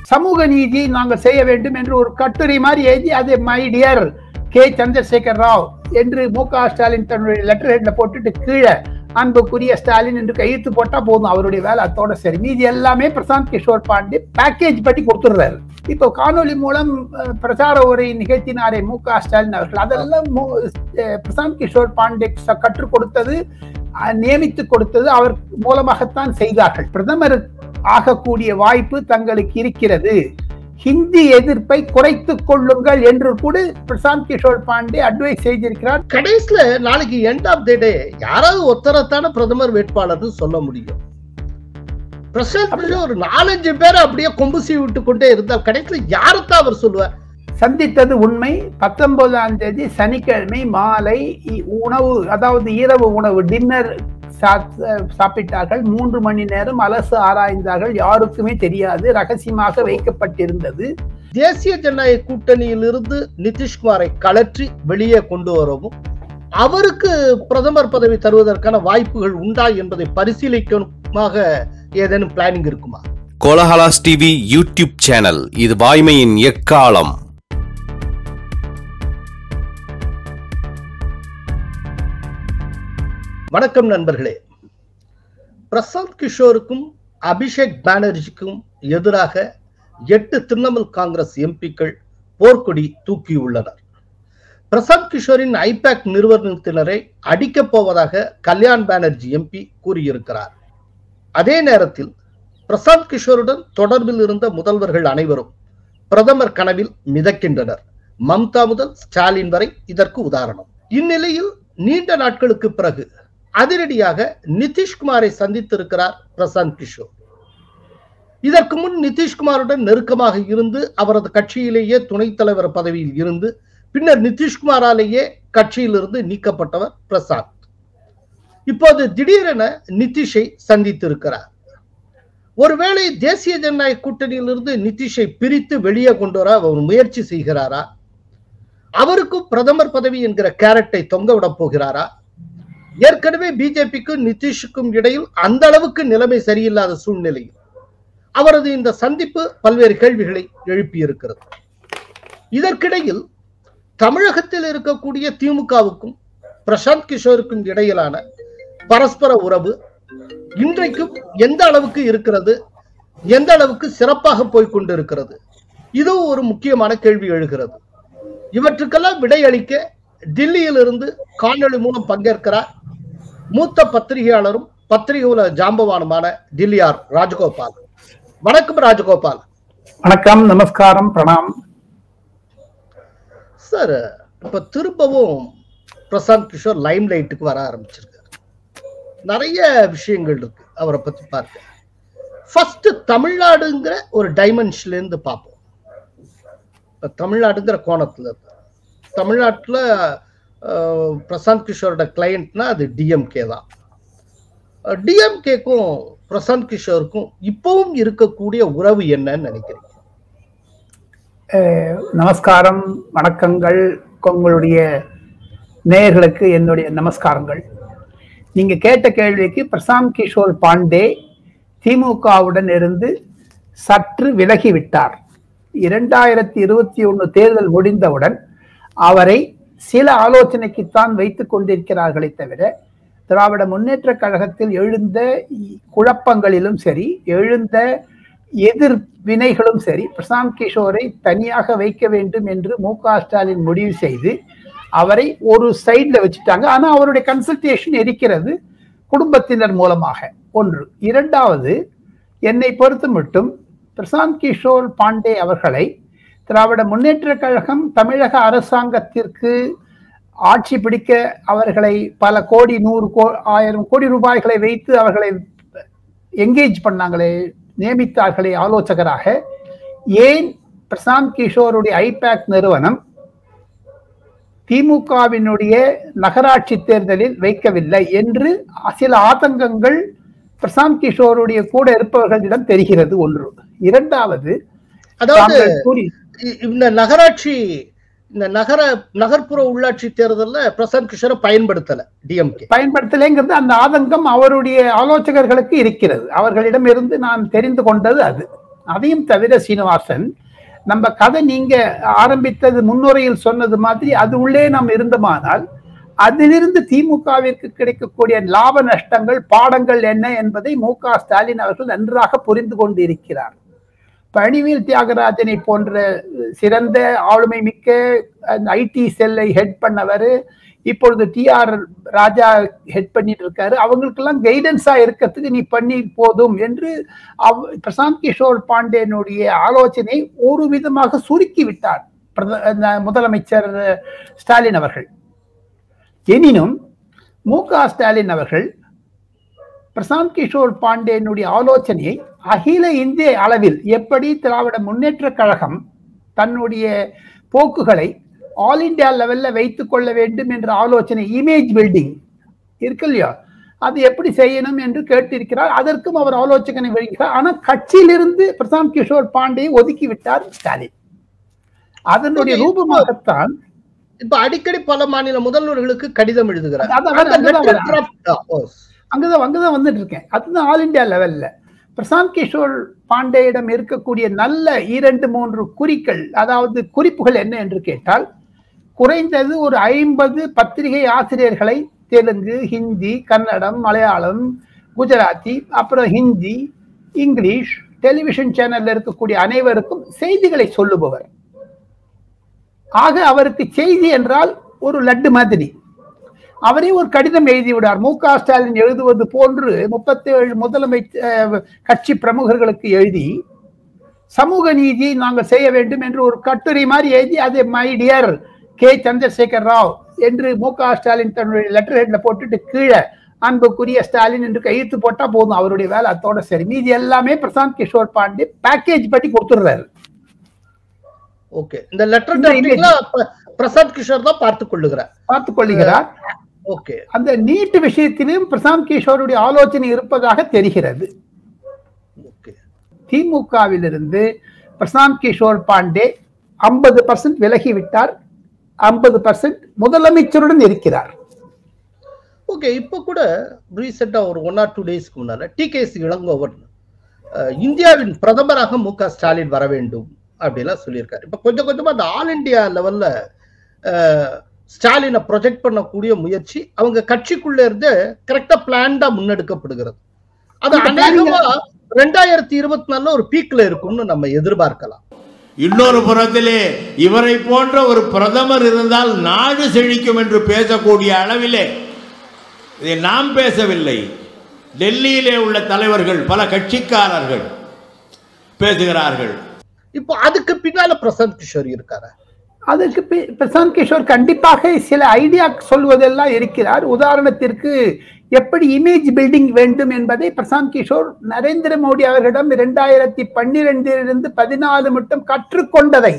சமூக நீதியை நாங்கள் செய்ய வேண்டும் என்று ஒரு கட்டுரை மாதிரி எழுதி அது my dear K Chandrasekhar Rao என்று மு க ஸ்டாலின் தன்னுடைய லெட்டர் ஹெட்ல போட்டுட்டு கீழே அன்புக்குரிய ஸ்டாலின் என்று கையெழுத்து போட்டா போதும் அவருடைய வேலை அத்தோட சரி மீதி எல்லாமே பிரசாந்த் கிஷோர் பாண்டே பேக்கேஜ் பட்டி கொடுத்துடுறாரு இப்போ காணொளி மூலம் அஹ், பிரச்சார உரை நிகழ்த்தினாரே மு க ஸ்டாலின் அவர்கள் அதெல்லாம் மு- அஹ், பிரசாந்த் கிஷோர் பாண்டே ச- கற்றுக் கொடுத்தது அஹ், நியமித்து கொடுத்தது அவர் மூலமாகத்தான் செய்தார்கள் பிரதமர் ஆகக்கூடிய வாய்ப்பு தங்களுக்கு இருக்கிறது ஹிந்தி எதிர்ப்பை குறைத்துக் கொள்ளுங்கள் என்று கூட பிரசாந்த் கிஷோர் பாண்டே அட்வைஸ் செய்திருக்கிறார் கடைசியில நாளைக்கு எண்ட் ஆஃப் த டே யாராவது ஒருத்தரத்தான பிரதமர் வேட்பாளர்னு சொல்ல முடியும் பிரசாந்த் கிஷோர் ஒரு நாலஞ்சு பேரை அப்படியே கொம்பு சீவி விட்டு கொண்டே இருந்தால் கடைசியில யாரைத்தான் அவர் சொல்லுவார் சந்தித்தது உண்மை பத்தொன்பதாம் தேதி சனிக்கிழமை மாலை இ- உணவு அதாவது இரவு உணவு டின்னர் சாப்பிட்டார்கள் மூன்று மணி நேரம் அலசு ஆராய்ந்தார்கள் யாருக்குமே தெரியாது ரகசியமாக வைக்கப்பட்டிருந்தது தேசிய ஜனநாயக கூட்டணியில் இருந்து நிதிஷ்குமாரை கலற்றி வெளியே கொண்டு வரவும் அவருக்கு பிரதமர் பதவி தருவதற்கான வாய்ப்புகள் உண்டா என்பதை பரிசீலிக்கமாக ஏதேனும் பிளானிங் இருக்குமா கோலஹலாஸ் டிவி யூடியூப் சேனல் இது வாய்மையின் எக்காலம் வணக்கம் நண்பர்களே பிரசாந்த் கிஷோருக்கும் அபிஷேக் பானர்ஜிக்கும் எதிராக எட்டு திரிணாமுல் காங்கிரஸ் எம்பிக்கள் போர்க்கொடி தூக்கியுள்ளனர் பிரசாந்த் கிஷோரின் ஐபேக் நிறுவனத்தினரை அடிக்கப் போவதாக கல்யாண் பானர்ஜி எம்பி கூறியிருக்கிறார் அதே நேரத்தில் பிரசாந்த் கிஷோருடன் தொடர்பில் இருந்த முதல்வர்கள் அனைவரும் பிரதமர் கனவில் மிதக்கின்றனர் மம்தா முதல் ஸ்டாலின் வரை இதற்கு உதாரணம் இந்நிலையில் நீண்ட நாட்களுக்கு பிறகு அதிரடியாக நிதிஷ்குமாரை சந்தித்திருக்கிறார் பிரசாந்த் கிஷோர் இதற்கு முன் நிதிஷ்குமாருடன் நெருக்கமாக இருந்து அவரது கட்சியிலேயே துணைத் தலைவர் பதவியில் இருந்து பின்னர் நிதிஷ்குமாராலேயே கட்சியிலிருந்து நீக்கப்பட்டவர் பிரசாந்த் இப்போது திடீரென நிதிஷை சந்தித்திருக்கிறார் ஒருவேளை தேசிய ஜனநாயக கூட்டணியிலிருந்து நிதிஷை பிரித்து வெளியே கொண்டு வர அவர் முயற்சி செய்கிறாரா அவருக்கும் பிரதமர் பதவி என்கிற கேரட்டை தொங்க விட போகிறாரா ஏற்கனவே பிஜேபிக்கும் நிதிஷுக்கும் இடையில் அந்த அளவுக்கு நிலைமை சரியில்லாத சூழ்நிலையில் அவரது இந்த சந்திப்பு பல்வேறு கேள்விகளை எழுப்பியிருக்கிறது இதற்கிடையில் தமிழகத்தில் இருக்கக்கூடிய திமுகவுக்கும் பிரசாந்த் கிஷோருக்கும் இடையிலான பரஸ்பர உறவு இன்றைக்கும் எந்த அளவுக்கு இருக்கிறது எந்த அளவுக்கு சிறப்பாக போய் கொண்டிருக்கிறது இதுவும் ஒரு முக்கியமான கேள்வி எழுகிறது இவற்றுக்கெல்லாம் விடையளிக்க டில்லியிலிருந்து காணொளி மூலம் பங்கேற்கிறார் மூத்த பத்திரிகையாளரும் பத்திரிகை ஜாம்பவானுமான டில்லியார் ராஜகோபால் வணக்கம் ராஜகோபால் வணக்கம் நமஸ்காரம் பிரணாம் சார் இப்ப திரும்பவும் பிரசாந்த் கிஷோர் லைம் லைட்டுக்கு வர ஆரம்பிச்சிருக்காரு நிறைய விஷயங்கள் இருக்கு அவரை பத்தி பார்க்க ஃபர்ஸ்ட் தமிழ்நாடுங்கிற ஒரு டைமென்ஷன்ல இருந்து பார்ப்போம் இப்ப தமிழ்நாடுங்கிற கோணத்துல இருந்து தமிழ்நாட்டுல அஹ், பிரசாந்த் கிஷோரோட கிளையண்ட்னா அது டிஎம்கே தான் டிஎம்கேக்கும் பிரசாந்த் கிஷோருக்கும் இப்பவும் இருக்கக்கூடிய உறவு என்னன்னு நினைக்கிறீங்க அஹ், நமஸ்காரம் வணக்கங்கள் உங்களுடைய நேயர்களுக்கு என்னுடைய நமஸ்காரங்கள் நீங்க கேட்ட கேள்விக்கு பிரசாந்த் கிஷோர் பாண்டே திமுகவுடன் இருந்து சற்று விலகி விட்டார் இரண்டாயிரத்தி இருபத்தி ஒன்று தேர்தல் முடிந்தவுடன் அவரை சில ஆலோசனைக்குத்தான் வைத்துக் கொண்டிருக்கிறார்களே தவிர திராவிட முன்னேற்ற கழகத்தில் எழுந்த குழப்பங்களிலும் சரி எழுந்த எதிர் வினைகளும் சரி பிரசாந்த் கிஷோரை தனியாக வைக்க வேண்டும் என்று மு க ஸ்டாலின் முடிவு செய்து அவரை ஒரு சைட்ல வச்சுட்டாங்க ஆனா அவருடைய கன்சல்டேஷன் இருக்கிறது குடும்பத்தினர் மூலமாக ஒன்று இரண்டாவது என்னை பொறுத்து மட்டும் பிரசாந்த் கிஷோர் பாண்டே அவர்களை திராவிட முன்னேற்ற கழகம் தமிழக அரசாங்கத்திற்கு ஆட்சி பிடிக்க அவர்களை பல கோடி நூறு கோ ஆயிரம் கோடி ரூபாய்களை வைத்து அவர்களை என்கேஜ் பண்ணாங்களே நியமித்தார்களே ஆலோசகராக ஏன் பிரசாந்த் கிஷோருடைய ஐபேக் நிறுவனம் திமுகவினுடைய நகராட்சி தேர்தலில் வைக்கவில்லை என்று சில ஆதங்கங்கள் பிரசாந்த் கிஷோருடைய கூட இருப்பவர்களிடம் தெரிகிறது ஒன்று இரண்டாவது அதாவது தாங்கள் கூறி இ- இந்த நகராட்சி இந்த நகர நகர்ப்புற உள்ளாட்சி தேர்தல்ல பிரசாந்த் கிஷோரை பயன்படுத்தல டிஎம்கே பயன்படுத்தலைங்கிறது அந்த ஆதங்கம் அவருடைய ஆலோசகர்களுக்கு இருக்கிறது அவர்களிடம் இருந்து நான் தெரிந்து கொண்டது அது அதையும் தவிர சீனிவாசன் நம்ம கதை நீங்க ஆரம்பித்தது முன்னுரையில் சொன்னது மாதிரி அது உள்ளே நாம் இருந்தோமானால் அதிலிருந்து திமுகவிற்கு கிடைக்கக்கூடிய லாப நஷ்டங்கள் பாடங்கள் என்ன என்பதை மு க ஸ்டாலின் அவர்கள் நன்றாக புரிந்து கொண்டு இருக்கிறார் பணிவேல் தியாகராஜனை போன்ற சிறந்த ஆளுமை மிக்க ஐடி செல்லை ஹெட் பண்ணவர் இப்பொழுது டி ஆர் ராஜா ஹெட் பண்ணிட்டு இருக்காரு அவங்களுக்கெல்லாம் கைடன்ஸா இருக்கிறதுக்கு நீ பண்ணி போதும் என்று அவ் பிரசாந்த் கிஷோர் பாண்டேனுடைய ஆலோசனை ஒரு விதமாக சுருக்கி விட்டார் பிரத- அந்த முதலமைச்சர் ஸ்டாலின் அவர்கள் எனினும் மு க ஸ்டாலின் அவர்கள் பிரசாந்த் கிஷோர் பாண்டேனுடைய ஆலோசனையை அகில இந்திய அளவில் எப்படி திராவிட முன்னேற்ற கழகம் தன்னுடைய போக்குகளை ஆல் இந்தியா லெவல்ல வைத்துக் கொள்ள வேண்டும் என்ற ஆலோசனை இமேஜ் பில்டிங் இருக்கு இல்லையா அது எப்படி செய்யணும் என்று கேட்டிருக்கிறார் அதற்கும் அவர் ஆலோசனை வருகிறார் ஆனால் கட்சியிலிருந்து பிரசாந்த் கிஷோர் பாண்டேயை ஒதுக்கி விட்டார் ஸ்டாலின் அதனுடைய Okay, ரூபமாகத்தான் இப்ப அடிக்கடி பல மாநில முதல்வர்களுக்கு கடிதம் எழுதுகிறார் அது- அது- அந்த அதுதான் letter வரேன். draft- ஆ, ஓ, அங்கதான் அங்கதான் வந்துட்டு இருக்கேன் அதுதான் ஆல் இந்தியா லெவல்ல பிரசாந்த் கிஷோர் பாண்டேயிடம் இருக்கக்கூடிய நல்ல இரண்டு மூன்று குறிகள் அதாவது குறிப்புகள் என்ன என்று கேட்டால் குறைந்தது ஒரு ஐம்பது பத்திரிகை ஆசிரியர்களை தெலுங்கு ஹிந்தி கன்னடம் மலையாளம் குஜராத்தி அப்புறம் ஹிந்தி இங்கிலீஷ் டெலிவிஷன் சேனல்ல இருக்கக்கூடிய அனைவருக்கும் செய்திகளை சொல்லுபவர் ஆக அவருக்கு செய்தி என்றால் ஒரு லட்டு மாதிரி அவரே ஒரு கடிதம் எழுதி விடார் மு க ஸ்டாலின் எழுதுவது போன்று முப்பத்தி ஏழு முதலமைச்சர் கட்சி பிரமுகர்களுக்கு எழுதி சமூக நீதியை நாங்கள் செய்ய வேண்டும் என்று ஒரு கட்டுரை மாதிரி எழுதி அது my dear K Chandrasekhar Rao என்று மு க ஸ்டாலின் தன்னுடைய லெட்டர் ஹெட்ல போட்டுட்டு கீழே அன்புக்குரிய ஸ்டாலின் என்று கையெழுத்து போட்டா போதும் அவருடைய வேலை அத்தோட சரி மீதி எல்லாமே பிரசாந்த் கிஷோர் பாண்டே பேக்கேஜ் படி கொடுத்துடுறாரு ஓகே இந்த லெட்டர் இந்த டிராஃப்டிங்ல பிரசாந்த் கிஷோர் தான் பார்த்துக் கொள்ளுகிறார் பார்த்துக் கொள்கிறார் ஓகே அந்த நீட் விஷயத்திலும் பிரசாந்த் கிஷோருடைய ஆலோசனை இருப்பதாக தெரிகிறது ஓகே திமுகவிலிருந்து பிரசாந்த் கிஷோர் பாண்டே ஐம்பது பர்சன்ட் விலகி விட்டார் ஐம்பது பர்சன்ட் முதலமைச்சருடன் இருக்கிறார் ஓகே இப்போ கூட ரீசெண்டா ஒரு ஒன் ஆர் டூ டேஸ்க்கு முன்னால டி கே சி இளங்கோவன் அஹ், இந்தியாவின் பிரதமராக மு க ஸ்டாலின் வர வேண்டும் அப்படிலாம் சொல்லியிருக்காரு இப்போ கொஞ்சம் கொஞ்சமா அந்த ஆல் இந்தியா லெவல்ல ஸ்டாலினை ப்ரொஜெக்ட் பண்ணக்கூடிய முயற்சி அவங்க கட்சிக்குள்ள இருந்து கரெக்டா பிளான்டா முன்னெடுக்கப்படுகிறது அது அந்த அநேகமா ரெண்டாயிரத்தி இருபத்தி நாலுல ஒரு பீக்ல இருக்கும்னு நம்ம எதிர்பார்க்கலாம் இன்னொரு புறத்திலே இவரை போன்ற ஒரு பிரதமர் இருந்தால் நாடு செழிக்கும் என்று பேசக்கூடிய அளவிலே இதை நாம் பேசவில்லை டெல்லியிலே உள்ள தலைவர்கள் பல கட்சிக்காரர்கள் பேசுகிறார்கள் இப்போ அதுக்கு பின்னால பிரசாந்த் கிஷோர் இருக்காரா அதுக்கு பி- பிரசாந்த் கிஷோர் கண்டிப்பாக சில ஐடியா சொல்வதெல்லாம் இருக்கிறார் உதாரணத்திற்கு எப்படி இமேஜ் பில்டிங் வேண்டும் என்பதை பிரசாந்த் கிஷோர் நரேந்திர மோடி அவர்களிடம் இரண்டாயிரத்தி பன்னிரெண்டிலிருந்து பதினாலு மட்டும் கற்றுக்கொண்டதை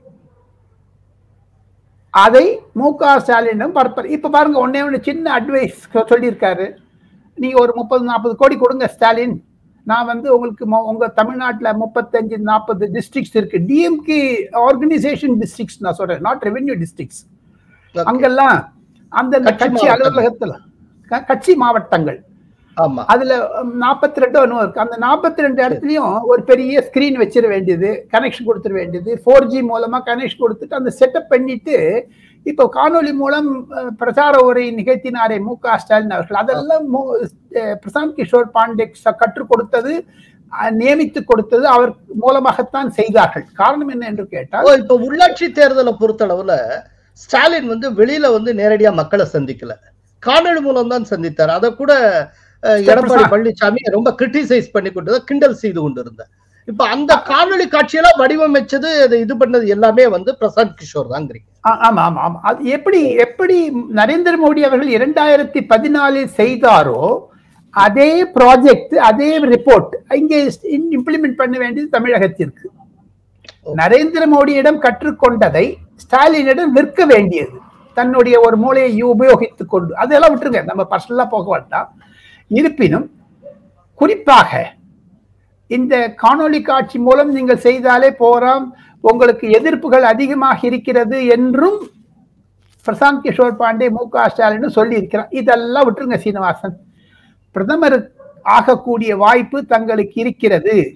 அதை மு க ஸ்டாலினிடம் பார்ப்பார் இப்ப பாருங்க ஒன்னே ஒன்று சின்ன அட்வைஸ் சொல்லியிருக்காரு நீங்க ஒரு முப்பது நாற்பது கோடி கொடுங்க ஸ்டாலின் நான் வந்து உங்களுக்கு மொ- உங்க தமிழ்நாட்டுல முப்பத்தஞ்சு நாற்பது டிஸ்ட்ரிக்ட்ஸ் இருக்கு டிஎம்கே ஆர்கனைசேஷன் டிஸ்ட்ரிக்ட்ஸ் நான் சொல்றேன் நாட் ரெவென்யூ டிஸ்ட்ரிக்ட்ஸ் அங்கெல்லாம் அந்தந்த கட்சி கட்சி மாவட்டங்கள். அலுவலகத்துல க- கட்சி மாவட்டங்கள் ஆமா அதுல நாற்பத்தி ரெண்டு ஒன்று இருக்கு அந்த நாற்பத்தி ரெண்டு இடத்துலயும் ஒரு பெரிய ஸ்கிரீன் வச்சிட வேண்டியது கனெக்ஷன் கொடுத்துட வேண்டியது ஃபோர் ஜி மூலமா கனெக்ஷன் கொடுத்துட்டு அந்த செட்டப் பண்ணிட்டு இப்போ காணொளி மூலம் அஹ், பிரச்சார உரை நிகழ்த்தினாரே மு க ஸ்டாலின் அவர்கள் அதெல்லாம் மு- அஹ், பிரசாந்த் கிஷோர் பாண்டே ச- கற்றுக் கொடுத்தது அஹ், நியமித்து கொடுத்தது அவர் மூலமாகத்தான் செய்தார்கள் காரணம் என்ன என்று கேட்டால் ஓ, இப்ப உள்ளாட்சி தேர்தலை பொறுத்தளவுல ஸ்டாலின் வந்து வெளியில வந்து நேரடியா மக்களை சந்திக்கல காணொளி மூலம் தான் சந்தித்தார் அதை கூட அஹ், எடப்பாடி பழனிசாமி ரொம்ப கிரிட்டிசைஸ் பண்ணி கொண்டு கிண்டல் செய்து கொண்டிருந்தார் இப்ப அந்த காணொளி காட்சியெல்லாம் வடிவமைச்சது அதை இது பண்ணது எல்லாமே வந்து பிரசாந்த் கிஷோர் தாங்கிறீங்க ஆ- ஆமா ஆமா ஆமா அது எப்படி எப்படி நரேந்திர மோடி அவர்கள் இரண்டாயிரத்தி பதினாலில் செய்தாரோ அதே ப்ராஜெக்ட் அதே ரிப்போர்ட் இங்கே இம்ப்ளிமெண்ட் பண்ண வேண்டியது தமிழகத்திற்கு நரேந்திர மோடியிடம் கற்றுக்கொண்டதை ஸ்டாலினிடம் விற்க வேண்டியது தன்னுடைய ஒரு மூலையை உபயோகித்துக் கொண்டு அதெல்லாம் விட்டுருங்க நம்ம பர்சனலா போக வேண்டாம் இருப்பினும் குறிப்பாக இந்த காணொளி காட்சி மூலம் நீங்கள் செய்தாலே போறோம் உங்களுக்கு எதிர்ப்புகள் அதிகமாக இருக்கிறது என்றும் பிரசாந்த் கிஷோர் பாண்டே மு க ஸ்டாலின் சொல்லி இருக்கிறார் இதெல்லாம் விட்டுருங்க சீனிவாசன் பிரதமர் ஆகக்கூடிய வாய்ப்பு தங்களுக்கு இருக்கிறது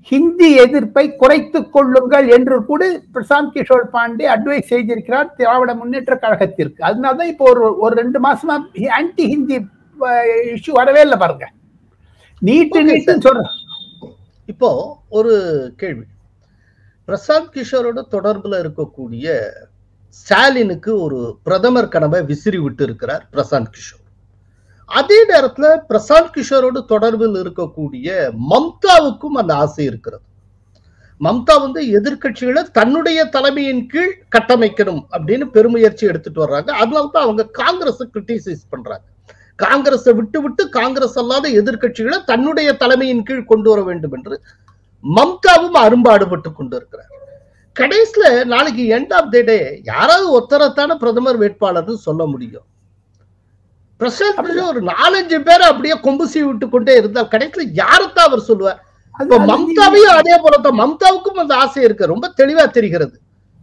ஹிந்தி எதிர்ப்பை குறைத்துக் கொள்ளுங்கள் என்று கூட பிரசாந்த் கிஷோர் பாண்டே அட்வைஸ் செய்திருக்கிறார் திராவிட முன்னேற்ற கழகத்திற்கு அதனாலதான் இப்போ ஒரு ஒரு ரெண்டு மாசமா ஆன்டி ஹிந்தி இஷ்யூ வரவே இல்லை பாருங்க நீட்டு Okay, நீட்டு சொல்றேன் இப்போ ஒரு கேள்வி பிரசாந்த் கிஷோரோட தொடர்புல இருக்கக்கூடிய ஸ்டாலினுக்கு ஒரு பிரதமர் கனவை விசிறி விட்டு இருக்கிறார் பிரசாந்த் கிஷோர் அதே நேரத்துல பிரசாந்த் கிஷோரோடு தொடர்பில் இருக்கக்கூடிய மம்தாவுக்கும் அந்த ஆசை இருக்கிறது மம்தா வந்து எதிர்க்கட்சிகளை தன்னுடைய தலைமையின் கீழ் கட்டமைக்கணும் அப்படின்னு பெருமுயற்சி எடுத்துட்டு வர்றாங்க அதனால தான் அவங்க காங்கிரஸ் கிரிட்டிசைஸ் பண்றாங்க காங்கிரஸை விட்டு விட்டு காங்கிரஸ் அல்லாத எதிர்க்கட்சிகளை தன்னுடைய தலைமையின் கீழ் கொண்டு வர வேண்டும் என்று மம்தாவும் அரும்பாடுபட்டு கொண்டு இருக்கிறார் கடைசியில நாளைக்கு எண்ட் ஆஃப் த டே யாராவது ஒத்தரத்தான பிரதமர் வேட்பாளர்னு சொல்ல முடியும் பிரசாந்த் கிஷோர் ஒரு நாலஞ்சு பேரை அப்படியே கொம்பு சீவி விட்டு கொண்டே இருந்தால் கடைசியில யாரைத்தான் அவர் சொல்லுவார் அது- இப்ப அது மம்தாவையும் அதே போலதான் மம்தாவுக்கும் அந்த ஆசை இருக்கு ரொம்ப தெளிவா தெரிகிறது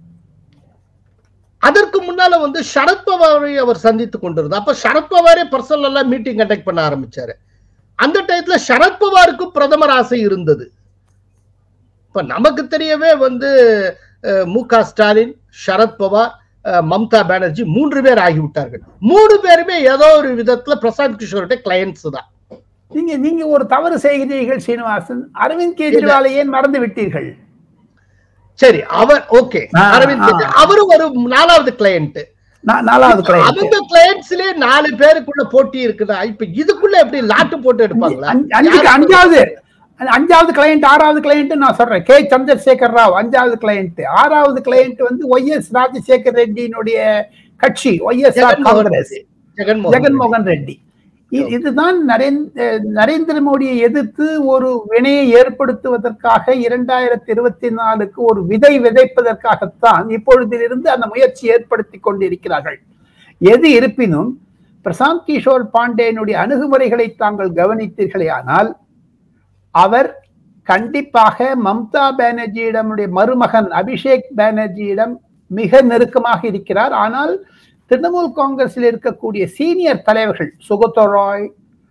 அதற்கு முன்னால வந்து சரத்பவாரை அவர் சந்தித்துக் கொண்டிருந்தார் அப்ப சரத்பவாரே பர்சனல் எல்லாம் மீட்டிங் கண்டக்ட் பண்ண ஆரம்பிச்சாரு அந்த டயத்துல சரத்பவாருக்கும் பிரதமர் ஆசை இருந்தது இப்ப நமக்கு தெரியவே வந்து அஹ், மு க ஸ்டாலின் சரத்பவார் அஹ், மம்தா பானர்ஜி மூன்று பேர் ஆகிவிட்டார்கள் மூணு பேருமே ஏதோ ஒரு விதத்துல பிரசாந்த் கிஷோருடைய கிளையன்ஸ் தான் நீங்க நீங்க ஒரு தவறு செய்கிறீர்கள் சீனிவாசன் அரவிந்த் கெஜ்ரிவாலை ஏன் மறந்து விட்டீர்கள் சரி அவர் ஓகே ஆ, அரவிந்த் ஆ. கெஜ்ரி- அவரும் ஒரு நாலாவது கிளையண்ட் நா- நாலாவது client. அவங்க கிளையண்ட்ஸ்லயே நாலு பேருக்குள்ள போட்டி இருக்குதா இப்ப இதுக்குள்ள எப்படி லாட்டு போட்டு எடுப்பாங்களா அஞ்சு- அஞ்சுக்கு யாரு- அஞ்சாவது அஞ்சாவது கிளையண்ட் ஆறாவது கிளையண்ட் நான் சொல்றேன் கே சந்திரசேகர் ராவ் அஞ்சாவது கிளையண்ட் ஆறாவது கிளையண்ட் வந்து ஒய் எஸ் ராஜசேகர் ரெட்டியினுடைய கட்சி Y S R Jaganmohan Congress Reddy. Jaganmohan Reddy. Jaganmohan Reddy இ- இதுதான் நரேந்திர நரேந்திர மோடியை எதிர்த்து ஒரு வினையை ஏற்படுத்துவதற்காக இரண்டாயிரத்தி இருபத்தி நாலுக்கு ஒரு விதை விதைப்பதற்காகத்தான் இப்பொழுதிலிருந்து அந்த முயற்சி ஏற்படுத்தி கொண்டிருக்கிறார்கள் எது இருப்பினும் பிரசாந்த் கிஷோர் பாண்டேனுடைய அணுகுமுறைகளை தாங்கள் கவனித்தீர்களே ஆனால் அவர் கண்டிப்பாக மம்தா பானர்ஜியிடமுடைய மருமகன் அபிஷேக் பானர்ஜியிடம் மிக நெருக்கமாக இருக்கிறார் ஆனால் திரிணாமுல் காங்கிரஸில் இருக்கக்கூடிய சீனியர் தலைவர்கள் சுகதோ ராய்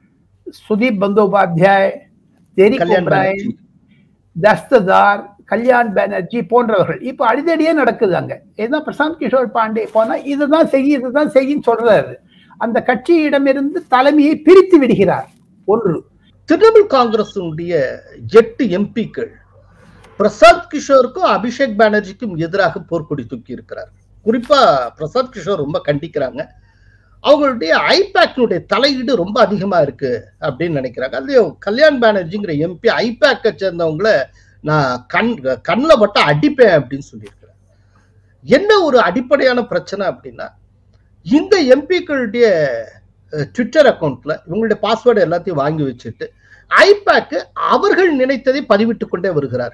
சுதீப் பந்தோபாத்யாய் தெரிக் கல்யாண் ஒப்ராயன் பானர்ஜி. தஸ்ததார் கல்யாண் பானர்ஜி போன்றவர்கள் இப்போ அடிதடியே நடக்குது அங்க ஏன்னா பிரசாந்த் கிஷோர் பாண்டே போனா இதுதான் செய்ய இதுதான் செய்யும் சொல்றாரு அந்த கட்சியிடமிருந்து தலைமையை பிரித்து விடுகிறார் ஒன்று திரிணாமுல் காங்கிரசுடைய எட்டு எம்பிக்கள் பிரசாந்த் கிஷோருக்கும் அபிஷேக் பானர்ஜிக்கும் எதிராக போர்க்கொடி தூக்கி இருக்கிறார் குறிப்பா பிரசாந்த் கிஷோர் ரொம்ப கண்டிக்கிறாங்க அவங்களுடைய ஐபேக்னுடைய தலையீடு ரொம்ப அதிகமா இருக்கு அப்படின்னு நினைக்கிறாங்க அதுலயும் கல்யாண் பானர்ஜிங்கிற எம்பி ஐபேக்கை சேர்ந்தவங்கள நான் கண் கண்ணில் மட்டும் அடிப்பேன் அப்படின்னு சொல்லியிருக்கிறேன் என்ன ஒரு அடிப்படையான பிரச்சனை அப்படின்னா இந்த எம்பிக்களுடைய ட்விட்டர் அக்கௌண்ட்ல இவங்களுடைய பாஸ்வேர்டு எல்லாத்தையும் வாங்கி வச்சுட்டு ஐபேக்கு அவர்கள் நினைத்ததை பதிவிட்டுக் கொண்டே வருகிறார்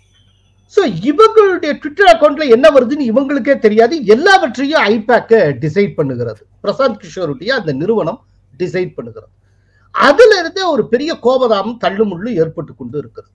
சோ இவங்களுடைய ட்விட்டர் அக்கௌண்ட்ல என்ன வருதுன்னு இவங்களுக்கே தெரியாது எல்லாவற்றையும் ஐபேக்க டிசைட் பண்ணுகிறது பிரசாந்த் கிஷோருடைய அந்த நிறுவனம் டிசைட் பண்ணுகிறது அதுல இருந்தே ஒரு பெரிய கோபதாமம் தள்ளுமுள்ளு ஏற்பட்டு கொண்டு இருக்கிறது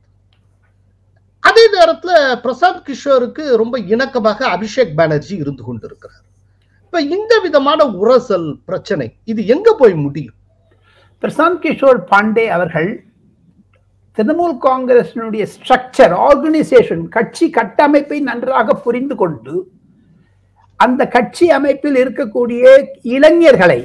அதே நேரத்துல பிரசாந்த் கிஷோருக்கு ரொம்ப இணக்கமாக அபிஷேக் பானர்ஜி இருந்து கொண்டிருக்கிறார் இப்ப இந்த விதமான உரசல் பிரச்சனை இது எங்க போய் முடியும் பிரசாந்த் கிஷோர் பாண்டே அவர்கள் திரிணாமுல் காங்கிரசினுடைய ஸ்ட்ரக்சர் ஆர்கனைசேஷன் கட்சி கட்டமைப்பை நன்றாக புரிந்து கொண்டு அந்த கட்சி அமைப்பில் இருக்கக்கூடிய இளைஞர்களை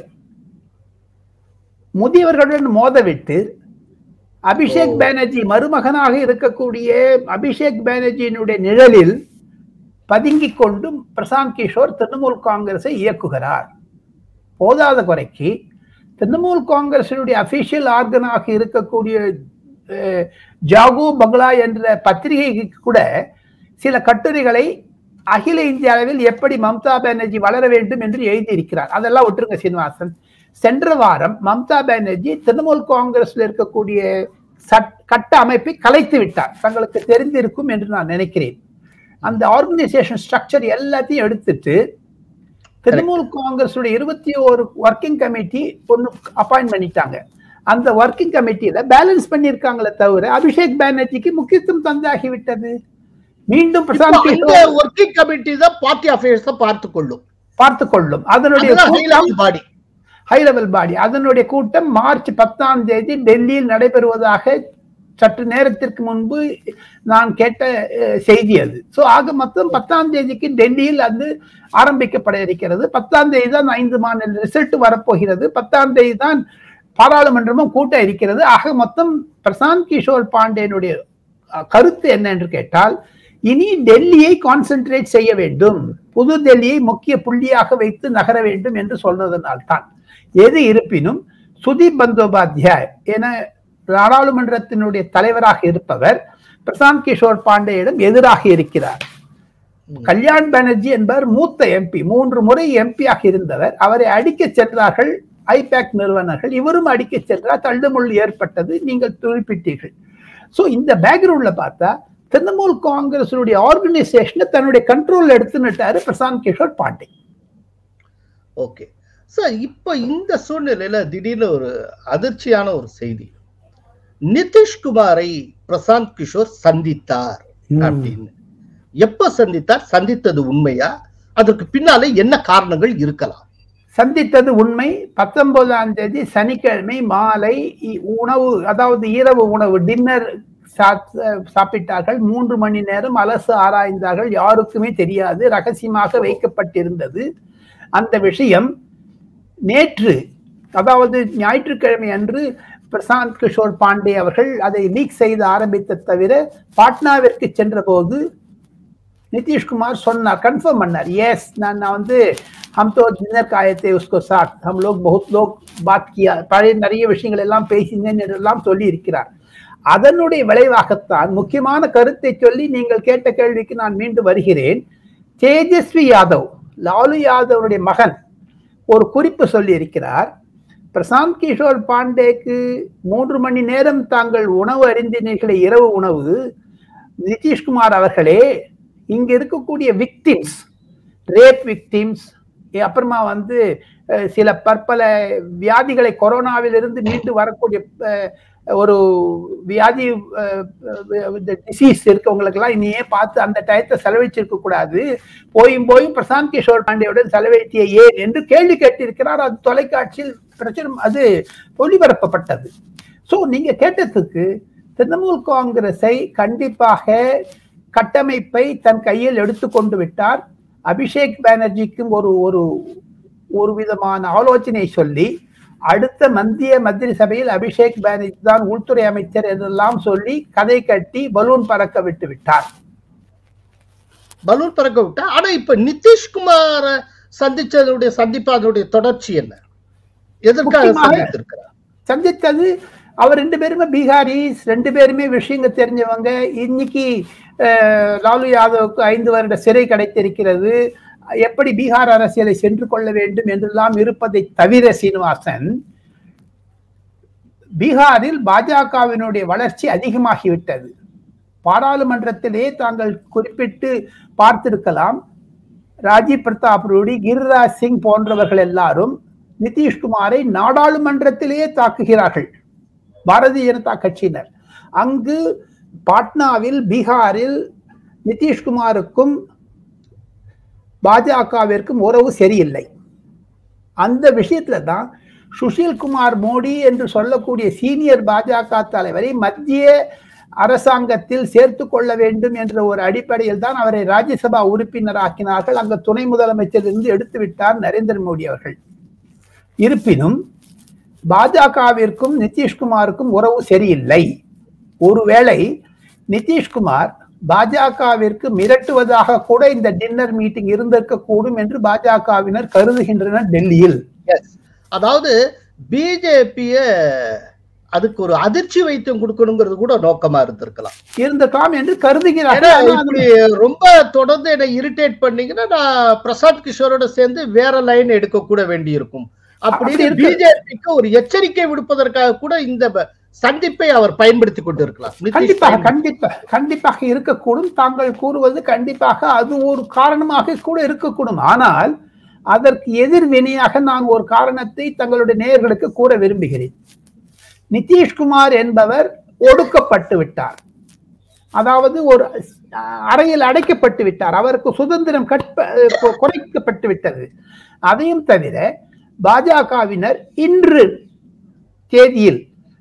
முதியவர்களுடன் மோதவிட்டு அபிஷேக் பானர்ஜி மருமகனாக இருக்கக்கூடிய அபிஷேக் பானர்ஜியினுடைய நிழலில் பதுங்கிக் கொண்டும் பிரசாந்த் கிஷோர் திரிணாமுல் காங்கிரஸை இயக்குகிறார் போதாத குறைக்கு திரிணாமுல் காங்கிரசினுடைய அபிஷியல் ஆர்கனாக இருக்கக்கூடிய அஹ், ஜாகு பங்களா என்ற பத்திரிகைக்கு கூட சில கட்டுரைகளை அகில இந்திய அளவில் எப்படி மம்தா பானர்ஜி வளர வேண்டும் என்று எழுதியிருக்கிறார் அதெல்லாம் விட்டுருங்க சீனிவாசன் சென்ற வாரம் மம்தா பானர்ஜி திரிணாமுல் காங்கிரஸ்ல இருக்கக்கூடிய சட் கட்ட அமைப்பை கலைத்து விட்டார் தங்களுக்கு தெரிந்திருக்கும் என்று நான் நினைக்கிறேன் அந்த ஆர்கனைசேஷன் ஸ்ட்ரக்சர் எல்லாத்தையும் எடுத்துட்டு திரிணாமுல் காங்கிரஸுடைய இருபத்தி ஒரு ஒர்க்கிங் கமிட்டி ஒன்று அப்பாயிண்ட் பண்ணிட்டாங்க அந்த ஒர்க்கிங் கமிட்டியில பேலன்ஸ் பண்ணியிருக்காங்களே தவிர அபிஷேக் பானர்ஜிக்கு முக்கியத்துவம் தந்தாகி விட்டது மீண்டும் பிரசாந்த் இப்போ இந்த கிஷோர் ஒர்க்கிங் கமிட்டி தான் பார்ட்டி அஃபேர்ஸ் பார்த்து கொள்ளும் பார்த்து கொள்ளும் அதனுடைய அதுதான் high கூட்டம் level body. High level body அதனுடைய கூட்டம் மார்ச் பத்தாம் தேதி டெல்லியில் நடைபெறுவதாக சற்று நேரத்திற்கு முன்பு நான் கேட்ட அஹ், செய்தி அது ஸோ ஆக மொத்தம் பத்தாம் தேதிக்கு டெல்லியில் அது ஆரம்பிக்கப்பட இருக்கிறது பத்தாம் தேதி தான் ஐந்து மாநில ரிசல்ட் வரப்போகிறது பத்தாம் தேதி தான் பாராளுமன்றமும் கூட்ட இருக்கிறது ஆக மொத்தம் பிரசாந்த் கிஷோர் பாண்டேனுடைய அஹ், கருத்து என்ன என்று கேட்டால் இனி டெல்லியை கான்சென்ட்ரேட் செய்ய வேண்டும் புது டெல்லியை முக்கிய புள்ளியாக வைத்து நகர வேண்டும் என்று சொல்றதனால் தான் எது இருப்பினும் சுதீப் பந்தோபாத்யாய் என நாடாளுமன்றத்தினுடைய தலைவராக இருப்பவர் பிரசாந்த் கிஷோர் பாண்டேயிடம் எதிராக இருக்கிறார் கல்யாண் பானர்ஜி என்பவர் மூத்த எம்பி மூன்று முறை எம்பியாக இருந்தவர் அவரை அடிக்க சென்றார்கள் ஐபேக் நிறுவனர்கள் இவரும் அடிக்க சென்றார் தள்ளுமுள் ஏற்பட்டது நீங்கள் குறிப்பிட்டீர்கள் சோ இந்த பேக்ரவுண்ட்ல பார்த்தா திரிணாமுல் காங்கிரஸுடைய ஆர்கனைசேஷனை தன்னுடைய கண்ட்ரோல் எடுத்துன்னுட்டாரு பிரசாந்த் கிஷோர் பாண்டே ஓகே சார் இப்போ இந்த சூழ்நிலையில திடீர்னு ஒரு அதிர்ச்சியான ஒரு செய்தி நிதிஷ்குமாரை பிரசாந்த் கிஷோர் சந்தித்தார் அப்படின்னு எப்ப சந்தித்தார் சந்தித்தது உண்மையா அதற்கு பின்னாலே என்ன காரணங்கள் இருக்கலாம் சந்தித்தது உண்மை பத்தொன்பதாம் தேதி சனிக்கிழமை மாலை இ- உணவு அதாவது இரவு உணவு டின்னர் சாப்பிட்டார்கள் மூன்று மணி நேரம் அலசு ஆராய்ந்தார்கள் யாருக்குமே தெரியாது ரகசியமாக வைக்கப்பட்டிருந்தது அந்த விஷயம் நேற்று அதாவது ஞாயிற்றுக்கிழமை அன்று பிரசாந்த் கிஷோர் பாண்டே அவர்கள் அதை லீக் செய்து ஆரம்பித்த தவிர பாட்னாவிற்கு சென்றபோது நிதிஷ்குமார் சொன்னார் கன்ஃபார்ம் பண்ணார் எஸ் நான் நான் வந்து हम तो डिनर का आए थे उसको साथ हम लोग बहुत लोग बात किया பழைய நிறைய விஷயங்கள் எல்லாம் பேசினேன் என்றெல்லாம் சொல்லி இருக்கிறார் அதனுடைய விளைவாகத்தான் முக்கியமான கருத்தை சொல்லி நீங்கள் கேட்ட கேள்விக்கு நான் மீண்டும் வருகிறேன் தேஜஸ்வி யாதவ் லாலு யாதவருடைய மகன் ஒரு குறிப்பு சொல்லி இருக்கிறார் பிரசாந்த் கிஷோர் பாண்டேக்கு மூன்று மணி நேரம் தாங்கள் உணவு அறிந்தினீர்களே இரவு உணவு நிதிஷ்குமார் அவர்களே இங்க இருக்கக்கூடிய விக்டிம்ஸ் ரேப் விக்டிம்ஸ் அப்புறமா வந்து அஹ், சில பற்பல வியாதிகளை கொரோனாவிலிருந்து மீண்டு வரக்கூடிய அஹ், ஒரு வியாதி டிசீஸ் இருக்கவங்களுக்கெல்லாம் இனியே பார்த்து அந்த டயத்தை செலவழிச்சிருக்க கூடாது போயும் போயும் பிரசாந்த் கிஷோர் பாண்டேயுடன் செலவழித்திய ஏன் என்று கேள்வி கேட்டிருக்கிறார் அது தொலைக்காட்சியில் பிரச்சனை அது ஒளிபரப்பப்பட்டது சோ நீங்க கேட்டதுக்கு திரிணாமுல் காங்கிரஸை கண்டிப்பாக கட்டமைப்பை தன் கையில் எடுத்துக்கொண்டு விட்டார் அபிஷேக் பானர்ஜிக்கும் ஒரு ஒரு ஒரு விதமான ஆலோசனை சொல்லி அடுத்த மத்திய மந்திரி சபையில் அபிஷேக் பானர்ஜி தான் உள்துறை அமைச்சர் என்றெல்லாம் சொல்லி கதை கட்டி பலூன் பறக்க விட்டு விட்டார் பலூன் பறக்க விட்டா ஆனா இப்ப நிதிஷ்குமார சந்திச்சதுடைய சந்திப்பு அதனுடைய தொடர்ச்சி என்ன எதற்காக முக்கியமாக- சந்தித்திருக்கிறார் சந்தித்தது அவர் ரெண்டு பேருமே பீகாரிஸ் ரெண்டு பேருமே விஷயங்க தெரிஞ்சவங்க இன்னைக்கு அஹ், லாலு யாதவுக்கு ஐந்து வருட சிறை கிடைத்திருக்கிறது எப்படி பீகார் அரசியலை சென்று கொள்ள வேண்டும் என்றெல்லாம் இருப்பதை தவிர சீனிவாசன் பீகாரில் பாஜகவினுடைய வளர்ச்சி அதிகமாகிவிட்டது பாராளுமன்றத்திலே தாங்கள் குறிப்பிட்டு பார்த்திருக்கலாம் ராஜீவ் பிரதாப் ரூடி கிரிராஜ் சிங் போன்றவர்கள் எல்லாரும் நிதிஷ்குமாரை நாடாளுமன்றத்திலேயே தாக்குகிறார்கள் பாரதிய ஜனதா கட்சியினர் அங்கு பாட்னாவில் பீகாரில் நிதிஷ்குமாருக்கும் பாஜகவிற்கும் உறவு சரியில்லை அந்த விஷயத்துல தான் சுஷில் குமார் மோடி என்று சொல்லக்கூடிய சீனியர் பாஜக தலைவரை மத்திய அரசாங்கத்தில் சேர்த்து கொள்ள வேண்டும் என்ற ஒரு அடிப்படையில் தான் அவரை ராஜ்யசபா உறுப்பினராக்கினார்கள் அங்க துணை முதலமைச்சர் இருந்து எடுத்து விட்டார் நரேந்திர மோடி அவர்கள் இருப்பினும் பாஜகவிற்கும் நிதிஷ்குமாருக்கும் உறவு சரியில்லை ஒருவேளை நிதிஷ்குமார் பாஜகவிற்கு மிரட்டுவதாக கூட இந்த டின்னர் மீட்டிங் இருந்திருக்க கூடும் என்று பாஜகவினர் கருதுகின்றனர் டெல்லியில் Yes. அதாவது பிஜேபிய அதுக்கு ஒரு அதிர்ச்சி வைத்தியம் கொடுக்கணுங்கிறது கூட நோக்கமா இருந்திருக்கலாம் இருந்திருக்கலாம் என்று ஏன்னா கருதுகிறார்கள் ஆனால் இப்படி ரொம்ப தொடர்ந்து என்னை இரிட்டேட் பண்ணீங்கன்னா நான் பிரசாத் கிஷோரோட சேர்ந்து வேற லைன் எடுக்க கூட வேண்டி இருக்கும் அப்படி அப்படின்னு இருக்கு. பிஜேபிக்கு ஒரு எச்சரிக்கை விடுப்பதற்காக கூட இந்த ப- சந்திப்பை அவர் பயன்படுத்தி கொண்டிருக்கலாம் நிதிஷ் கண்டிப்பாக பயன்படுத்தி- கண்டிப்பாக கண்டிப்பாக இருக்கக்கூடும் தாங்கள் கூறுவது கண்டிப்பாக அது ஒரு காரணமாக கூட இருக்கக்கூடும் ஆனால் அதற்கு எதிர்வினையாக நான் ஒரு காரணத்தை தங்களுடைய நேயர்களுக்கு கூற விரும்புகிறேன் நிதிஷ்குமார் என்பவர் ஒடுக்கப்பட்டு விட்டார் அதாவது ஒரு அஹ், அறையில் அடைக்கப்பட்டு விட்டார் அவருக்கு சுதந்திரம் கற்ப கு- குறைக்கப்பட்டு விட்டது அதையும் தவிர பாஜகவினர் இன்று தேதியில்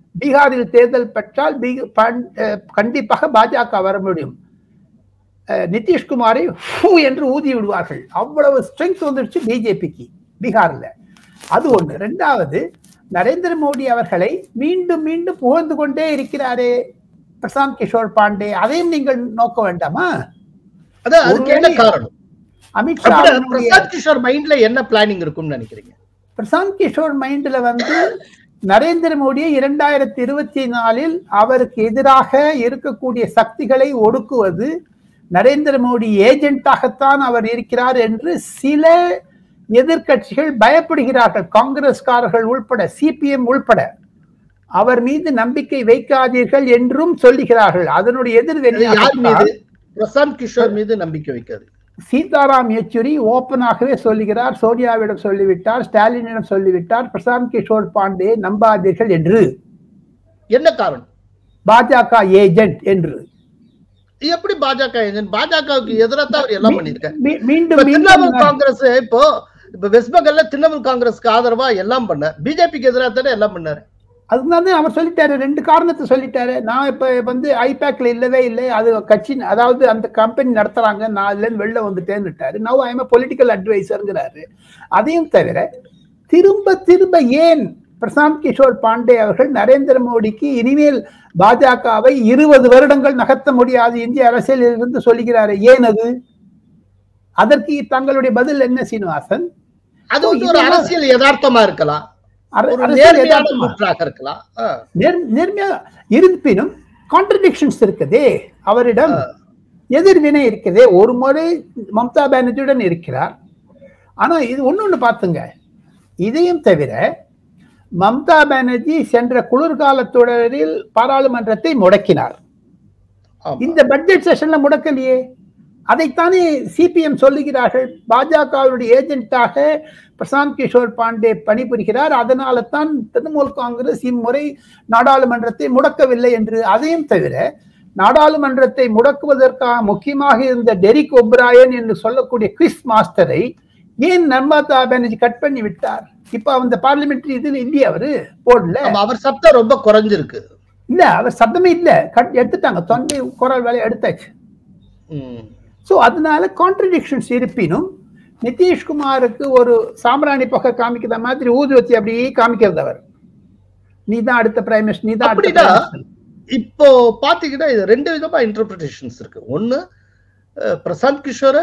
பீகாரில் தேர்தல் பெற்றால் பீக- பண்- அஹ், கண்டிப்பாக பாஜக வர முடியும் அஹ், நிதிஷ்குமாரை ஃபூ என்று ஊதி விடுவார்கள் அவ்வளவு ஸ்ட்ரென்த் வந்துடுச்சு பிஜேபிக்கு பீகார்ல அது ஒண்ணு ரெண்டாவது நரேந்திர மோடி அவர்களை மீண்டும் மீண்டும் புகழ்ந்து கொண்டே இருக்கிறாரே பிரசாந்த் கிஷோர் பாண்டே அதையும் நீங்கள் நோக்க வேண்டாமா அதான் அதுக்கு என்ன ஒருவேளை காரணம் அமித்ஷா அப்படி அவர்களுடைய- பிரசாத் கிஷோர் மைண்ட்ல என்ன பிளானிங் இருக்கும்னு நினைக்கிறீங்க பிரசாந்த் கிஷோர் மைண்ட்ல வந்து நரேந்திர மோடியை இரண்டாயிரத்தி இருபத்தி நாலில் அவருக்கு எதிராக இருக்கக்கூடிய சக்திகளை ஒடுக்குவது நரேந்திர மோடி ஏஜென்ட்டாகத்தான் அவர் இருக்கிறார் என்று சில எதிர்க்கட்சிகள் பயப்படுகிறார்கள் காங்கிரஸ்காரர்கள் உள்பட சிபிஎம் உள்பட அவர் மீது நம்பிக்கை வைக்காதீர்கள் என்றும் சொல்லுகிறார்கள் அதனுடைய அது யார் எதிர்வெளியாக மீது பிரசாந்த் கிஷோர் மீது நம்பிக்கை வைக்காது சீதாராம் யெச்சூரி ஓப்பனாகவே சொல்லுகிறார் சோனியாவிடம் சொல்லிவிட்டார் ஸ்டாலினிடம் சொல்லிவிட்டார் பிரசாந்த் கிஷோர் பாண்டே நம்பாதீர்கள் என்று என்ன காரணம் பாஜக ஏஜென்ட் என்று எப்படி பாஜக ஏஜென்ட் பாஜகவுக்கு எதிராக தான் அவர் எல்லாம் பண்ணிருக்காரு மீ- இப்ப மீண்டும் திரிணாமுல் மீண்டும் காங்கிரஸ் இப்போ இப்ப வெஸ்ட் பெங்கால்ல திரிணாமுல் காங்கிரஸ்க்கு ஆதரவா எல்லாம் பண்ணார் பிஜேபிக்கு எதிராக தானே எல்லாம் பண்ணாரு அதுதான் அவர் சொல்லிட்டாரு ரெண்டு காரணத்தை சொல்லிட்டாரு நான் இப்ப வந்து ஐபேக்ல இல்லவே இல்லை அது கட்சி அதாவது அந்த கம்பெனி நடத்துறாங்க நான் அதுல இருந்து வெளில வந்துட்டேன்னுட்டாரு நவ் ஐ எம் பொலிட்டிக்கல் அட்வைசருங்கிறாரு அதையும் தவிர திரும்ப திரும்ப ஏன் பிரசாந்த் கிஷோர் பாண்டே அவர்கள் நரேந்திர மோடிக்கு இனிமேல் பாஜகவை இருபது வருடங்கள் நகர்த்த முடியாது இந்திய அரசியலில் இருந்து சொல்லுகிறாரு ஏன் அது அதற்கு தங்களுடைய பதில் என்ன சீனிவாசன் அது வந்து ஒரு இதெல்லாம் அரசியல் யதார்த்தமா இருக்கலாம் அர- ஒரு அரசியல் நேர்மையான யதார்த்தமா? கூற்றாக இருக்கலாம் ஆ. நேர் நேர்மையா இருப்பினும் கான்ட்ரடிக்ஷன்ஸ் இருக்குதே அவரிடம் எதிர்வினை இருக்குதே ஒரு முறை மம்தா பானர்ஜியுடன் இருக்கிறார் ஆனா இது ஒண்ணு பார்த்துங்க இதையும் தவிர மம்தா பானர்ஜி சென்ற குளிர்கால தொடரில் பாராளுமன்றத்தை முடக்கினார் ஆமா. இந்த பட்ஜெட் செஷன்ல முடக்கலையே அதைத்தானே சிபிஎம் சொல்லுகிறார்கள் பாஜகவுடைய ஏஜென்ட்டாக பிரசாந்த் கிஷோர் பாண்டே பணிபுரிகிறார் அதனால தான் திரிணாமுல் காங்கிரஸ் இம்முறை நாடாளுமன்றத்தை முடக்கவில்லை என்று அதையும் தவிர நாடாளுமன்றத்தை முடக்குவதற்காக முக்கியமாக இருந்த டெரிக் ஒப்ராயன் என்று சொல்லக்கூடிய குவிஸ் மாஸ்டரை ஏன் நர்மதா பானர்ஜி கட் பண்ணி விட்டார் இப்ப அந்த பார்லிமெண்ட்ரி இதுல இல்லையே அவரு போர்டுல ஆமா, அவர் சப்தம் ரொம்ப குறைஞ்சிருக்கு இல்ல அவர் சத்தமே இல்ல கட் எடுத்துட்டாங்க தொண்டை குரல் வேலை எடுத்தாச்சு ம். ஸோ அதனால கான்ட்ரடிக்ஷன்ஸ் இருப்பினும் நிதிஷ்குமாருக்கு ஒரு சாம்பிராணி பக்கம் காமிக்கிற மாதிரி ஊதுவத்தி அப்படியே காமிக்கிறது அவர் நீ தான் அடுத்த பிரைம் மினிஸ்டர் நீ தான் அடுத்த அப்படின்னா, prime minister. இப்போ பாத்தீங்கன்னா இது ரெண்டு விதமா இன்டர்பிரிட்டேஷன்ஸ் இருக்கு ஒண்ணு அஹ், பிரசாந்த் கிஷோர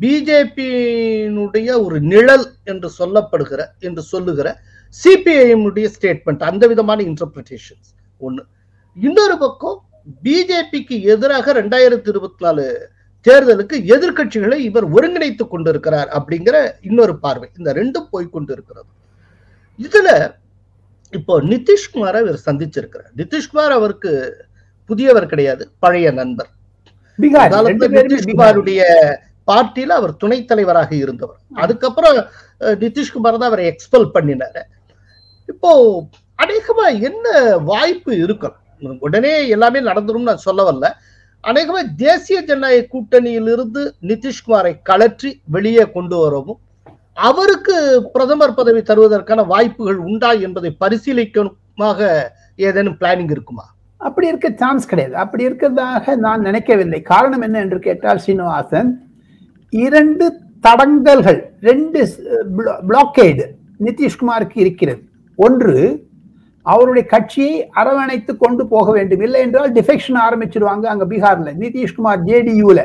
பிஜேபியினுடைய ஒரு நிழல் என்று சொல்லப்படுகிற என்று சொல்லுகிற சிபிஐஎம் ஸ்டேட்மெண்ட் அந்த விதமான இன்டர்பிரிட்டேஷன்ஸ் ஒண்ணு இன்னொரு பக்கம் பிஜேபிக்கு எதிராக ரெண்டாயிரத்தி இருபத்தி நாலு தேர்தலுக்கு எதிர்க்கட்சிகளை இவர் ஒருங்கிணைத்துக் கொண்டிருக்கிறார் அப்படிங்கிற இன்னொரு பார்வை இந்த ரெண்டும் போய்க்கொண்டு இருக்கிறது இதுல இப்போ நிதிஷ்குமாரை இவர் சந்திச்சிருக்கிறார் நிதிஷ்குமார் அவருக்கு புதியவர் கிடையாது பழைய நண்பர் பீகார் அதாவது ரெண்டு பேருமே பீகார். நிதிஷ்குமாருடைய பார்ட்டியில அவர் துணைத் தலைவராக இருந்தவர் அதுக்கப்புறம் அஹ், நிதிஷ்குமார் தான் அவரை எக்ஸ்பெல் பண்ணினாரு இப்போ அநேகமா என்ன வாய்ப்பு இருக்கும் உடனே எல்லாமே நடந்துரும் நான் சொல்ல வரல அநேகமா தேசிய ஜனநாயக கூட்டணியிலிருந்து நிதிஷ்குமாரை கலற்றி வெளியே கொண்டு வரவும் அவருக்கு பிரதமர் பதவி தருவதற்கான வாய்ப்புகள் உண்டா என்பதை பரிசீலிக்கமாக ஏதேனும் பிளானிங் இருக்குமா அப்படி இருக்க சான்ஸ் கிடையாது அப்படி இருக்கிறதாக நான் நினைக்கவில்லை காரணம் என்ன என்று கேட்டால் சீனிவாசன் இரண்டு தடங்கல்கள் ரெண்டு பிளாக்கேடு நிதிஷ்குமாருக்கு இருக்கிறது ஒன்று அவருடைய கட்சியை அரவணைத்து கொண்டு போக வேண்டும் இல்லை என்றால் டிஃபெக்ஷன் ஆரம்பிச்சிருவாங்க அங்க பீகார்ல நிதிஷ்குமார் ஜேடியூல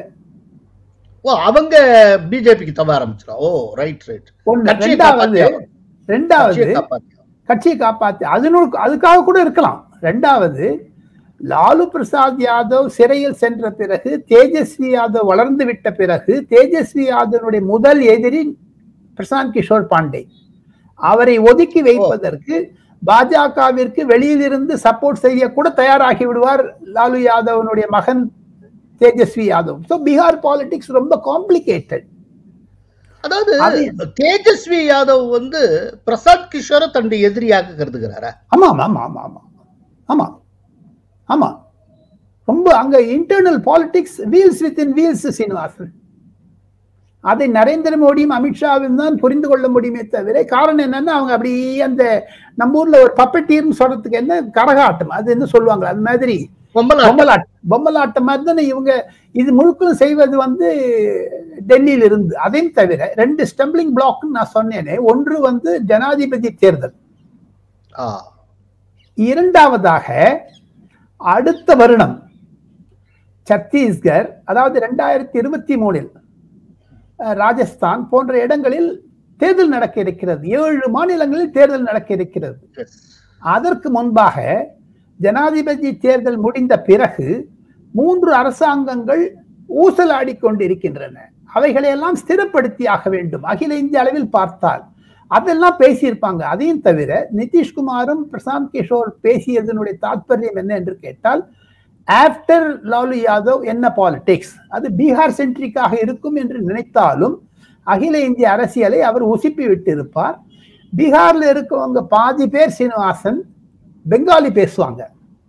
ஓ அவங்க பிஜேபிக்கு தவ ஆரம்பிச்சிடும் ஓ ரைட் ரைட் ஒன்று கட்சியை ரெண்டாவது காப்பாத்தியாகணும். ரெண்டாவது கட்சியை காப்பாத்து அதனு அதுக்காக கூட இருக்கலாம் ரெண்டாவது லாலு பிரசாத் யாதவ் சிறையில் சென்ற பிறகு தேஜஸ்வி யாதவ் வளர்ந்து விட்ட பிறகு தேஜஸ்வி யாதவனுடைய முதல் எதிரி பிரசாந்த் கிஷோர் பாண்டே அவரை ஒதுக்கி வைப்பதற்கு பாஜகவிற்கு வெளியிலிருந்து சப்போர்ட் செய்ய கூட தயாராகி விடுவார் லாலு யாதவனுடைய மகன் தேஜஸ்வி யாதவ் ஸோ பீகார் பாலிடிக்ஸ் ரொம்ப காம்ப்ளிகேட்டட் அதாவது அது- தேஜஸ்வி யாதவ் வந்து பிரசாத் கிஷோரை தன்னுடைய எதிரியாக கருதுகிறாரா ஆமா ஆமா ஆமா ஆமா ஆமா ஆமா ஆமா ரொம்ப அங்க internal politics wheels within wheels Srinivasan அதை நரேந்திர மோடியும் அமித்ஷாவும் தான் புரிந்து கொள்ள முடியுமே தவிர காரணம் என்னன்னா அவங்க அப்படியே அந்த நம்ம ஊர்ல ஒரு பப்பட்டீர்னு சொல்றதுக்கு என்ன கரகாட்டம் அது என்ன சொல்லுவாங்க அது மாதிரி பொம்மலாட்டம் பொம்மலாட்டம் பொம்மலாட்டம் மாதிரி தானே இவங்க இது முழுக்களும் செய்வது வந்து டெல்லியில இருந்து அதையும் தவிர ரெண்டு ஸ்டம்பிளிங் பிளாக்னு நான் சொன்னேனே ஒன்று வந்து ஜனாதிபதி தேர்தல் ஆ இரண்டாவதாக அடுத்த வருடம் சத்தீஸ்கர் அதாவது ரெண்டாயிரத்தி இருபத்தி மூணில் அஹ், ராஜஸ்தான் போன்ற இடங்களில் தேர்தல் நடக்க இருக்கிறது ஏழு மாநிலங்களில் தேர்தல் நடக்க இருக்கிறது yes. அதற்கு முன்பாக ஜனாதிபதி தேர்தல் முடிந்த பிறகு மூன்று அரசாங்கங்கள் ஊசலாடி கொண்டிருக்கின்றன அவைகளையெல்லாம் ஸ்திரப்படுத்தியாக வேண்டும் அகில இந்திய அளவில் பார்த்தால் அதெல்லாம் பேசியிருப்பாங்க அதையும் தவிர நிதிஷ்குமாரும் பிரசாந்த் கிஷோர் பேசியதனுடைய தாற்பயம் என்ன என்று கேட்டால் ஆஃப்டர் லாலு யாதவ் என்ன பாலிடிக்ஸ் அது பீகார் சென்ட்ரிக்காக இருக்கும் என்று நினைத்தாலும் அகில இந்திய அரசியலை அவர் உசுப்பி விட்டிருப்பார் பீகார்ல இருக்கவங்க பாதி பேர் சீனிவாசன் பெங்காலி பேசுவாங்க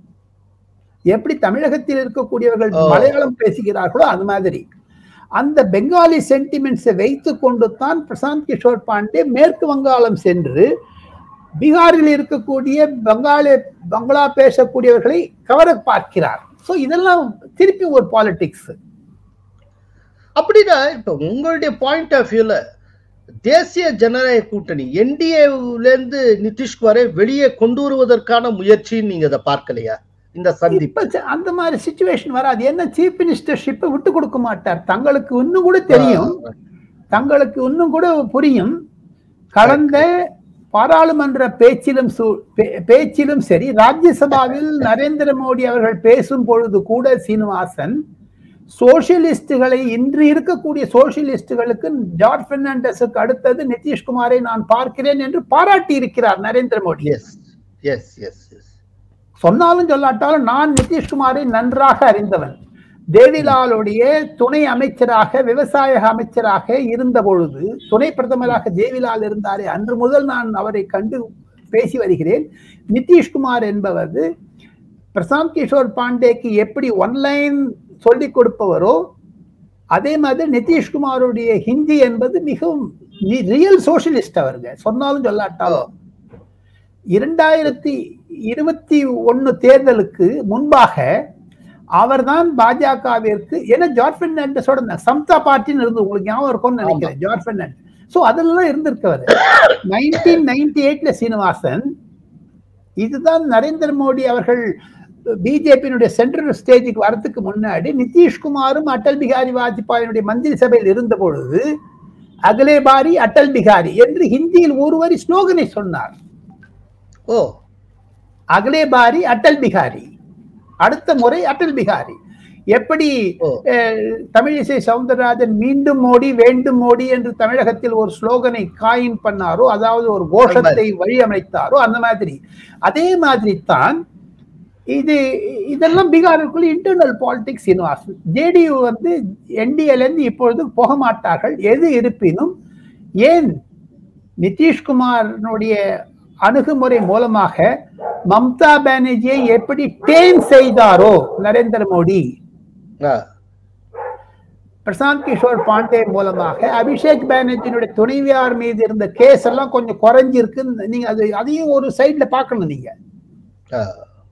எப்படி தமிழகத்தில் இருக்கக்கூடியவர்கள் ஓ. மலையாளம் பேசுகிறார்களோ அது மாதிரி அந்த பெங்காலி சென்டிமெண்ட்ஸை வைத்து கொண்டு தான் பிரசாந்த் கிஷோர் பாண்டே மேற்கு வங்காளம் சென்று பீகாரில் இருக்கக்கூடிய பங்காளி பங்களா பேசக்கூடியவர்களை கவர பார்க்கிறார் ஸோ இதெல்லாம் திருப்பி ஒரு பாலிடிக்ஸ் அப்படின்னா இப்ப உங்களுடைய பாயிண்ட் ஆஃப் வியூல தேசிய ஜனநாயக கூட்டணி என்டிஏல இருந்து நிதிஷ்குமாரை வெளியே கொண்டு வருவதற்கான முயற்சின்னு நீங்க அதை பார்க்கலையா இந்த சந்திப்பு இப்ப ச- அந்த மாதிரி சுச்சுவேஷன் வராது என்ன சீஃப் மினிஸ்டர்ஷிப்பை விட்டு கொடுக்க மாட்டார் தங்களுக்கு இன்னும் கூட தெரியும் தங்களுக்கு இன்னும் கூட புரியும் கடந்த பாராளுமன்ற பேச்சிலும் சு- பே- பேச்சிலும் சரி ராஜ்யசபாவில் நரேந்திர மோடி அவர்கள் பேசும் பொழுது கூட சீனிவாசன் சோசியலிஸ்டுகளை இன்று இருக்கக்கூடிய சோசியலிஸ்டுகளுக்கு ஜார்ஜ் பெர்னாண்டஸுக்கு அடுத்தது நிதிஷ்குமாரை நான் பார்க்கிறேன் என்று பாராட்டி இருக்கிறார் Narendra Modi yes yes yes yes சொன்னாலும் சொல்லாட்டாலும் நான் நிதிஷ்குமாரை நன்றாக அறிந்தவன் தேவிலாலுடைய துணை அமைச்சராக விவசாய அமைச்சராக இருந்த பொழுது துணை பிரதமராக தேவிலால் இருந்தாரே அன்று முதல் நான் அவரை கண்டு பேசி வருகிறேன் நிதிஷ்குமார் என்பவர் பிரசாந்த் கிஷோர் பாண்டேக்கு எப்படி ஒன்லைன் சொல்லிக் கொடுப்பவரோ அதே மாதிரி நிதிஷ்குமாருடைய ஹிந்தி என்பது மிகவும் ரியல் சோசியலிஸ்ட் அவருங்க சொன்னாலும் சொல்லாட்டாலும் இரண்டாயிரத்தி இருபத்தி ஒன்னு தேர்தலுக்கு முன்பாக அவர்தான் பாஜகவிற்கு ஏன்னா ஜார்ஜ் பெர்னாண்டஸோட சம்தா பார்ட்டின்னு இருந்து உங்களுக்கு ஞாபகம் இருக்கும்னு நினைக்கிறேன் ஜார்ஜ் பெர்னாண்டஸ் ஸோ அதெல்லாம் இருந்திருக்கவர் நைன்டீன் நைன்டி எயிட்ல சீனிவாசன் இதுதான் நரேந்திர மோடி அவர்கள் பிஜேபியினுடைய சென்ட்ரல் ஸ்டேஜுக்கு வரதுக்கு முன்னாடி நிதிஷ்குமாரும் அடல் பிகாரி வாஜ்பாயினுடைய மந்திரி சபையில் இருந்த பொழுது அகலே பாரி அடல் பிகாரி என்று ஹிந்தியில் ஒரு வரி ஸ்லோகனை சொன்னார் ஓ அகலே பாரி அடல் பிகாரி அடுத்த முறை அடல் பிகாரி எப்படி ஓ. அஹ், தமிழிசை சவுந்தரராஜன் மீண்டும் மோடி வேண்டும் மோடி என்று தமிழகத்தில் ஒரு ஸ்லோகனை காயின் பண்ணாரோ அதாவது ஒரு கோஷத்தை வழியமைத்தாரோ அந்த மாதிரி அதே மாதிரி தான் இது இதெல்லாம் பீகாருக்குள்ள இன்டர்னல் பாலிடிக்ஸ் சீனிவாசன் ஜேடியு வந்து என்டிஏல இருந்து இப்பொழுது போக மாட்டார்கள் எது இருப்பினும் ஏன் நிதிஷ்குமாரனுடைய அணுகுமுறை மூலமாக மம்தா பானர்ஜியை எப்படி டேம் செய்தாரோ நரேந்திர மோடி ஆ, பிரசாந்த் கிஷோர் பாண்டே மூலமாக அபிஷேக் பானர்ஜியினுடைய துணைவியார் மீது இருந்த கேஸ் எல்லாம் கொஞ்சம் குறைஞ்சிருக்கு நீங்க அது அதையும் ஒரு சைட்ல பார்க்கணும் நீங்க ஆ.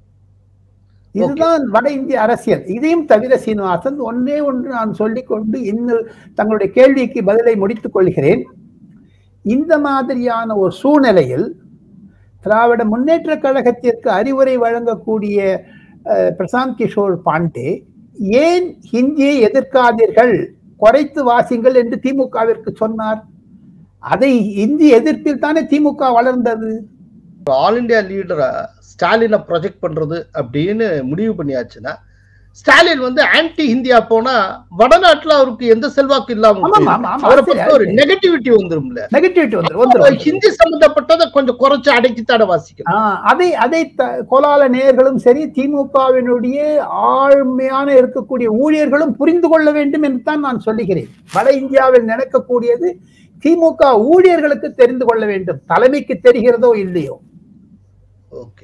இதுதான் வட இந்திய அரசியல் இதையும் தவிர சீனிவாசன் ஒன்றே ஒன்று நான் சொல்லிக் கொண்டு இன்னும் தங்களுடைய கேள்விக்கு பதிலை முடித்துக் கொள்கிறேன் இந்த மாதிரியான ஒரு சூழ்நிலையில் திராவிட முன்னேற்ற கழகத்திற்கு அறிவுரை வழங்கக்கூடிய அஹ், பிரசாந்த் கிஷோர் பாண்டே ஏன் ஹிந்தியை எதிர்க்காதீர்கள் குறைத்து வாசிங்கள் என்று திமுகவிற்கு சொன்னார் அதை இந்தி எதிர்ப்பில் தானே திமுக வளர்ந்தது ஆல் இந்தியா லீடரா ஸ்டாலினை ப்ரொஜெக்ட் பண்றது அப்படின்னு முடிவு பண்ணியாச்சுன்னா ஸ்டாலின் வந்து ஆன்டி இந்தியா போனா வடநாட்டுல அவருக்கு எந்த செல்வாக்கு இல்லாம ஆமா, போயிடும். ஆமா, ஆமா, அவரை சரி, பத்தி ஒரு சரி. நெகட்டிவிட்டி வந்துரும்ல நெகட்டிவிட்டி வந்துரும் அப்போ வந்துரும் ஹிந்தி சம்பந்தப்பட்டதை கொஞ்சம் குறைச்சு அடக்கித்தாட வாசிக்கணும் ஆ, அதை அதை த- கோலால நேயர்களும் சரி திமுகவினுடைய ஆழ்மையான இருக்கக்கூடிய ஊழியர்களும் புரிந்து கொள்ள வேண்டும் என்று தான் நான் சொல்லுகிறேன் வட இந்தியாவில் நடக்கக்கூடியது திமுக ஊழியர்களுக்கு தெரிந்து கொள்ள வேண்டும் தலைமைக்கு தெரிகிறதோ இல்லையோ ஓகே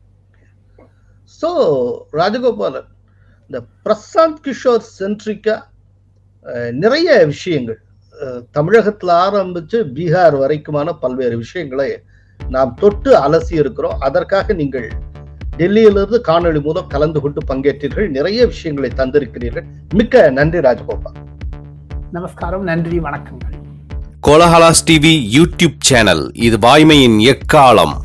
சோ ராஜகோபாலன் இந்த பிரசாந்த் கிஷோர் சென்ட்ரிக்கா நிறைய விஷயங்கள் அஹ், தமிழகத்துல ஆரம்பிச்சு பீகார் வரைக்குமான பல்வேறு விஷயங்களை நாம் தொட்டு அலசி இருக்கிறோம் அதற்காக நீங்கள் டெல்லியிலிருந்து காணொளி மூலம் கலந்து கொண்டு பங்கேற்றீர்கள் நிறைய விஷயங்களை தந்திருக்கிறீர்கள் மிக்க நன்றி ராஜகோபால் நமஸ்காரம் நன்றி வணக்கங்கள் கோலஹலாஸ் டிவி யூடியூப் சேனல் இது வாய்மையின் எக்காலம்